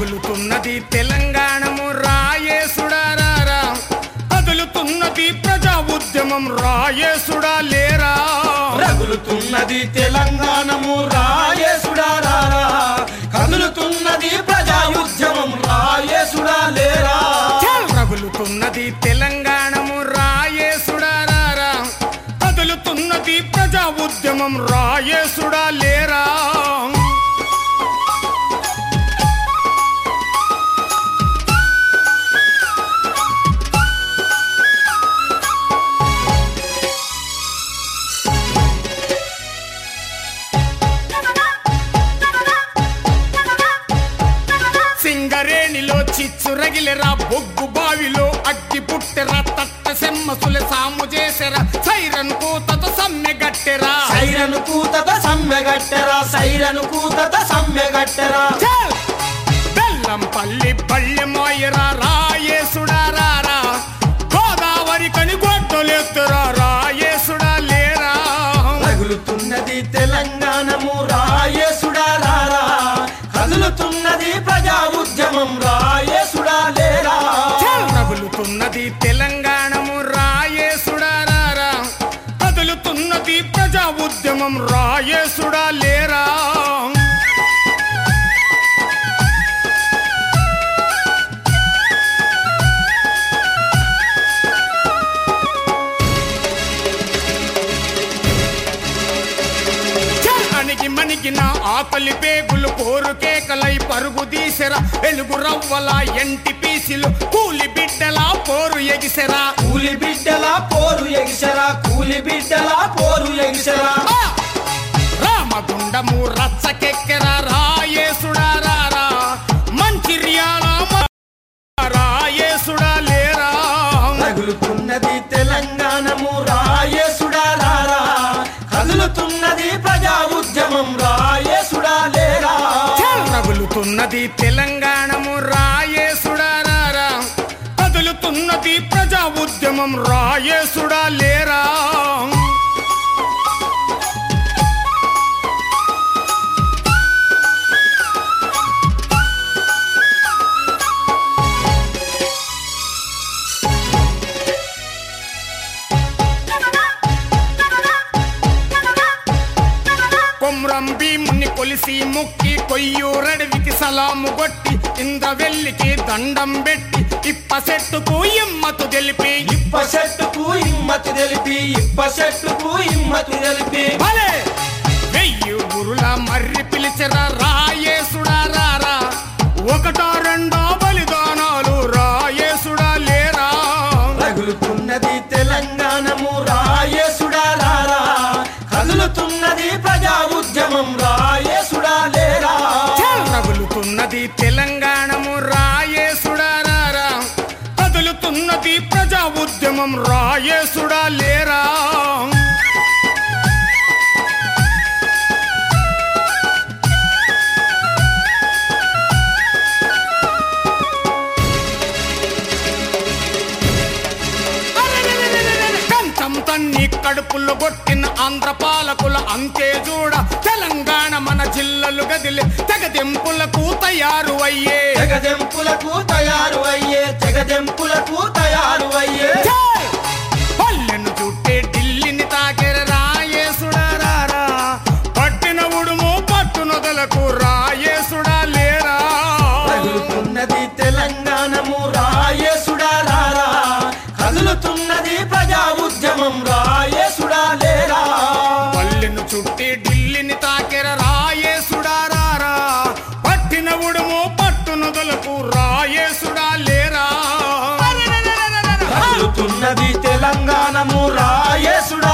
రగులుతున్నది తెలంగాణము రాయేసుడారారా కదులుతున్నది ప్రజా ఉద్యమం రాయేసుడా లేరా రగులుతున్నది తెలంగాణము రాయేసుడా రారా కదులుతున్నది ప్రజా ఉద్యమం రాయేసుడా లేరా చల్ రగులుతున్నది తెలంగాణము రాయేసుడారారా కదులుతున్నది ప్రజా ఉద్యమం రాయేసుడా లేరా సింగరేణిలో చిచ్చు రగిలెరా బొగ్గు బావిలో అగ్గి పుట్టెరా తట్ట సెమ్మసుల సాము చేసెరా సైరన్ కూతతో సమ్మె గట్టెరా సైరను కూతత సమ్మెగట్టెరా సైరను కూతత సమ్మెగట్టెరా చల్! బెల్లం పల్లి పళ్ళె మోయరా రాయేసుడా రారా గోదావరి కని గొడ్డలెత్తురా రాయేసుడా లేరా రగులుతున్నది తెలంగాణము రాయేసుడా రారా కదులుతున్నది ప్రజా ఉద్యమం రాయేసుడా లేరా చల్! రగులుతున్నది తెలంగాణము రాయేసుడా రారా కదులుతున్నది ప్రజా ఉద్యమం రాయేసుడా లేరా చల్! అణిగి మణిగిన ఆకలి పేగులు కోరు కేకలై పరుగు తీసెరా వెలుగు రవ్వల ఎంటి పీసిలు కూలి బిడ్డలా పోరు ఎగిసెరా కూలి బిడ్డల పోరు ఎగిసరా కూలి బిడ్డల పోరు ఎగిసరా ఆ! రామగుండము రచ్చకెక్కెరా రాయేసుడా రారా మంచిర్యాల మ- రాయేసుడా లేరా రగులుతున్నది తెలంగాణము రాయేసుడా రారా కదులుతున్నది ప్రజా ఉద్యమం రాయేసుడా లేరా చల్! రగులుతున్నది తెలంగాణము రాయేసుడా రారా కదులుతున్నది ప్రజా ఉద్యమం రాయేసుడా లేరా కొమ్రం భీముని కొలిసి ముక్కి కొయ్యూరడవికి సలాము కొట్టి ఇంద్ర వెల్లికి దండం పెట్టి ఇప్ప చెట్టుకు ఇమ్మతు తెలిపి ఇప్ప చెట్టుకు ఇమ్మతి తెలిపి ఇప్ప చెట్టుకు ఇమ్మతి తెలిపి భలే వెయ్యి గురుల మర్రి పిలిచరా రాయేసుడా రారా ఒకటో రెండో బలిదానాలు రాయేసుడా లేరా రగులుతున్నది తెలంగాణము రాయేసుడా రారా కదులుతున్నది ప్రజా ఉద్యమం రాయేసుడా లేరా చల్! రగులుతున్నది తెలంగాణము రాయేసుడా రారా కదులుతున్నది ప్రజా ఉద్యమం రాయేసుడా లేరా కంచం తన్ని కడుపులు కొట్టిన ఆంధ్ర పాలకుల అంతే చూడ తెలంగాణ మన జిల్లలు గదిలి తెగదెంపులకు తయారు అయ్యే తెగదెంపులకు తయారు అయ్యే తెగదెంపులకు తయారు అయ్యే ఛాయ్! పల్లెను చుట్టే ఢిల్లీని తాకెర రాయేసుడా రారా పట్టిన ఉడుము పట్టునొదలకు రాయేసుడా లేరా రగులుతున్నది తెలంగాణము రాయేసుడా రారా కదులుతున్నది ప్రజా ఉద్యమం రాయేసుడా లేరా పల్లెను చుట్టి ఢిల్లీని తాకెర రాయేసుడా రారా పట్టిన ఉడుము పట్టునొదలకు రాయేసుడా లేరా కదులుతున్నది తెలంగాణము రాయేసుడా